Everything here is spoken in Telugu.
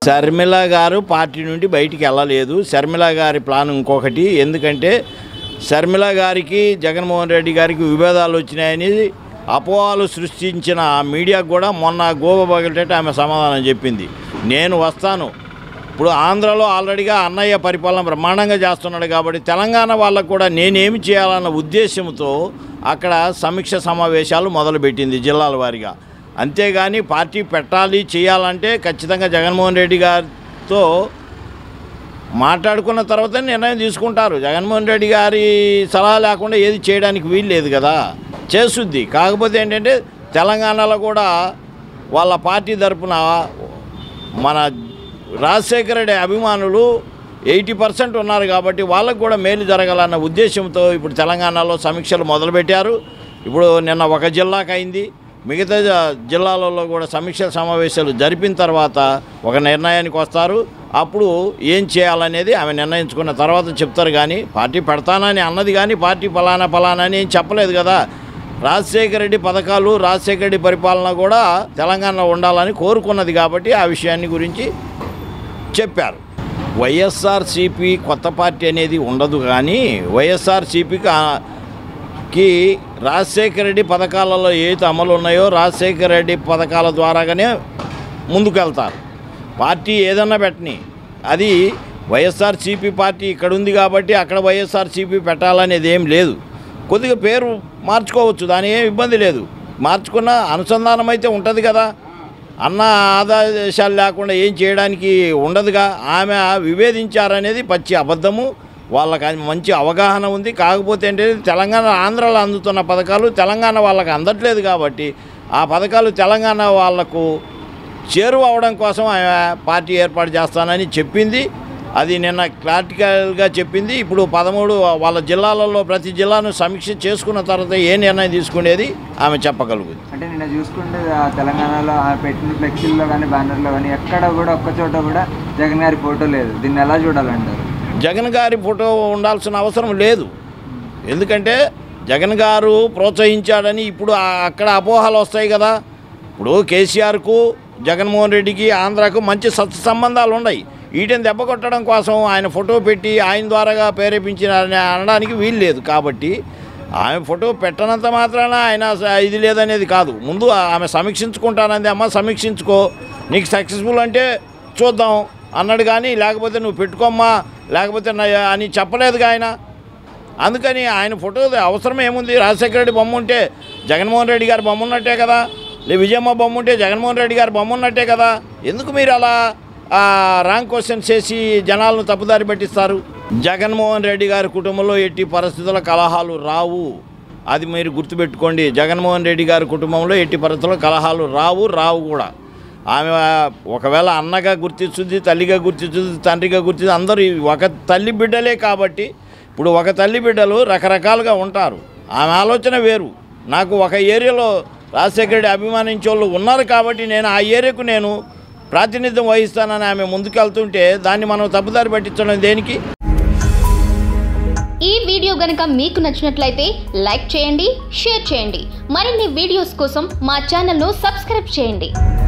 శర్మిల గారు పార్టీ నుండి బయటికి వెళ్ళలేదు శర్మిల గారి ప్లాన్ ఇంకొకటి ఎందుకంటే శర్మిల గారికి జగన్మోహన్ రెడ్డి గారికి విభేదాలు వచ్చినాయని అపోహాలు సృష్టించిన ఆ మీడియాకు కూడా మొన్న గోవ పగిలిటట్టు ఆమె సమాధానం చెప్పింది నేను వస్తాను ఇప్పుడు ఆంధ్రలో ఆల్రెడీగా అన్నయ్య పరిపాలన బ్రహ్మాండంగా చేస్తున్నాడు కాబట్టి తెలంగాణ వాళ్ళకు కూడా నేనేమి చేయాలన్న ఉద్దేశంతో అక్కడ సమీక్ష సమావేశాలు మొదలుపెట్టింది జిల్లాల వారీగా అంతేగాని పార్టీ పెట్టాలి చేయాలంటే ఖచ్చితంగా జగన్మోహన్ రెడ్డి గారితో మాట్లాడుకున్న తర్వాత నిర్ణయం తీసుకుంటారు జగన్మోహన్ రెడ్డి గారి సలహా లేకుండా ఏది చేయడానికి వీలు లేదు కదా చేస్తుంది కాకపోతే ఏంటంటే తెలంగాణలో కూడా వాళ్ళ పార్టీ తరపున మన రాజశేఖర రెడ్డి అభిమానులు ఎయిటీ పర్సెంట్ ఉన్నారు కాబట్టి వాళ్ళకు కూడా మేలు జరగాలన్న ఉద్దేశంతో ఇప్పుడు తెలంగాణలో సమీక్షలు మొదలుపెట్టారు ఇప్పుడు నిన్న ఒక జిల్లాకు అయింది మిగతా జ- జిల్లాలలో కూడా సమీక్ష సమావేశాలు జరిపిన తర్వాత ఒక నిర్ణయానికి వస్తారు అప్పుడు ఏం చేయాలనేది ఆమె నిర్ణయించుకున్న తర్వాత చెప్తారు కానీ పార్టీ పెడతానని అన్నది కానీ పార్టీ ఫలానా ఫలానా అని ఏం చెప్పలేదు కదా రాజశేఖర రెడ్డి పథకాలు రాజశేఖర రెడ్డి పరిపాలన కూడా తెలంగాణలో ఉండాలని కోరుకున్నది కాబట్టి ఆ విషయాన్ని గురించి చెప్పారు వైఎస్ఆర్సిపి కొత్త పార్టీ అనేది ఉండదు కానీ వైఎస్ఆర్సిపికి కి రాజశేఖర రెడ్డి పథకాలలో ఏదైతే అమలు ఉన్నాయో రాజశేఖర రెడ్డి పథకాల ద్వారాగానే ముందుకు వెళ్తారు పార్టీ ఏదన్నా పెట్టని అది వైఎస్ఆర్సీపీ పార్టీ ఇక్కడ ఉంది కాబట్టి అక్కడ వైఎస్ఆర్సీపీ పెట్టాలనేది ఏం లేదు కొద్దిగా పేరు మార్చుకోవచ్చు దాని ఏం ఇబ్బంది లేదు మార్చుకున్న అనుసంధానం అయితే ఉంటుంది కదా అన్న ఆదేశాలు లేకుండా ఏం చేయడానికి ఉండదుగా ఆమె విభేదించారనేది పచ్చి అబద్ధము వాళ్ళకి అది మంచి అవగాహన ఉంది కాకపోతే ఏంటంటే తెలంగాణ ఆంధ్రాలో అందుతున్న పథకాలు తెలంగాణ వాళ్ళకి అందట్లేదు కాబట్టి ఆ పథకాలు తెలంగాణ వాళ్లకు చేరువ అవడం కోసం ఆమె పార్టీ ఏర్పాటు చేస్తానని చెప్పింది అది నిన్న క్లారిటికల్గా చెప్పింది ఇప్పుడు పదమూడు వాళ్ళ జిల్లాలలో ప్రతి జిల్లాను సమీక్ష చేసుకున్న తర్వాత ఏ నిర్ణయం తీసుకునేది ఆమె చెప్పగలుగుతుంది అంటే నిన్న చూసుకుంటే ఆ తెలంగాణలో ఆ పెట్టిన ఫ్లెక్సీల్లో కానీ బ్యానర్లో కానీ ఎక్కడ కూడా ఒక్క చోట కూడా జగన్ గారి ఫోటో లేదు దీన్ని ఎలా చూడాలంటారు జగన్ గారి ఫోటో ఉండాల్సిన అవసరం లేదు ఎందుకంటే జగన్ గారు ప్రోత్సహించాడని ఇప్పుడు ఆ- అక్కడ అపోహలు వస్తాయి కదా ఇప్పుడు కేసీఆర్కు జగన్మోహన్ రెడ్డికి ఆంధ్రాకు మంచి సత్ సంబంధాలు ఉన్నాయి వీటిని దెబ్బ కొట్టడం కోసం ఆయన ఫోటో పెట్టి ఆయన ద్వారాగా ప్రేరేపించిన అనడానికి వీలు లేదు కాబట్టి ఆమె ఫోటో పెట్టనంత మాత్రాన ఆయన స- ఇది లేదనేది కాదు ముందు ఆమె సమీక్షించుకుంటానంది అమ్మ సమీక్షించుకో నీకు సక్సెస్ఫుల్ అంటే చూద్దాం అన్నాడు కానీ లేకపోతే నువ్వు పెట్టుకోమ్మా లేకపోతే నా- అని చెప్పలేదుగా ఆయన అందుకని ఆయన ఫోటో అవసరం ఏముంది రాజశేఖర రెడ్డి బొమ్మ ఉంటే జగన్మోహన్ రెడ్డి గారి బొమ్మ ఉన్నట్టే కదా లే విజయమ్మ బొమ్మ ఉంటే జగన్మోహన్ రెడ్డి గారి బొమ్మ ఉన్నట్టే కదా ఎందుకు మీరు అలా ఆ, రాంగ్ క్వశ్చన్స్ చేసి జనాలను తప్పుదారి పట్టిస్తారు జగన్మోహన్ రెడ్డి గారి కుటుంబంలో ఎట్టి పరిస్థితుల కలహాలు రావు అది మీరు గుర్తుపెట్టుకోండి జగన్మోహన్ రెడ్డి గారి కుటుంబంలో ఎట్టి పరిస్థితుల్లో కలహాలు రావు రావు కూడా ఆమె ఒకవేళ అన్నగా గుర్తిస్తుంది తల్లిగా గుర్తిస్తుంది తండ్రిగా గుర్తిస్తుంది అందరూ ఈ ఒక తల్లి బిడ్డలే కాబట్టి ఇప్పుడు ఒక తల్లి బిడ్డలు రకరకాలుగా ఉంటారు ఆమె ఆలోచన వేరు నాకు ఒక ఏరియాలో రాజశేఖర రెడ్డి అభిమానించే వాళ్ళు ఉన్నారు కాబట్టి నేను ఆ ఏరియాకు నేను ప్రాతినిధ్యం వహిస్తానని ఆమె ముందుకెళ్తుంటే దాన్ని మనం తప్పుదారి పట్టించడం దేనికి ఈ వీడియో గనుక మీకు నచ్చినట్లయితే లైక్ చేయండి షేర్ చేయండి మరిన్ని వీడియోస్ కోసం మా ఛానల్ను సబ్స్క్రైబ్ చేయండి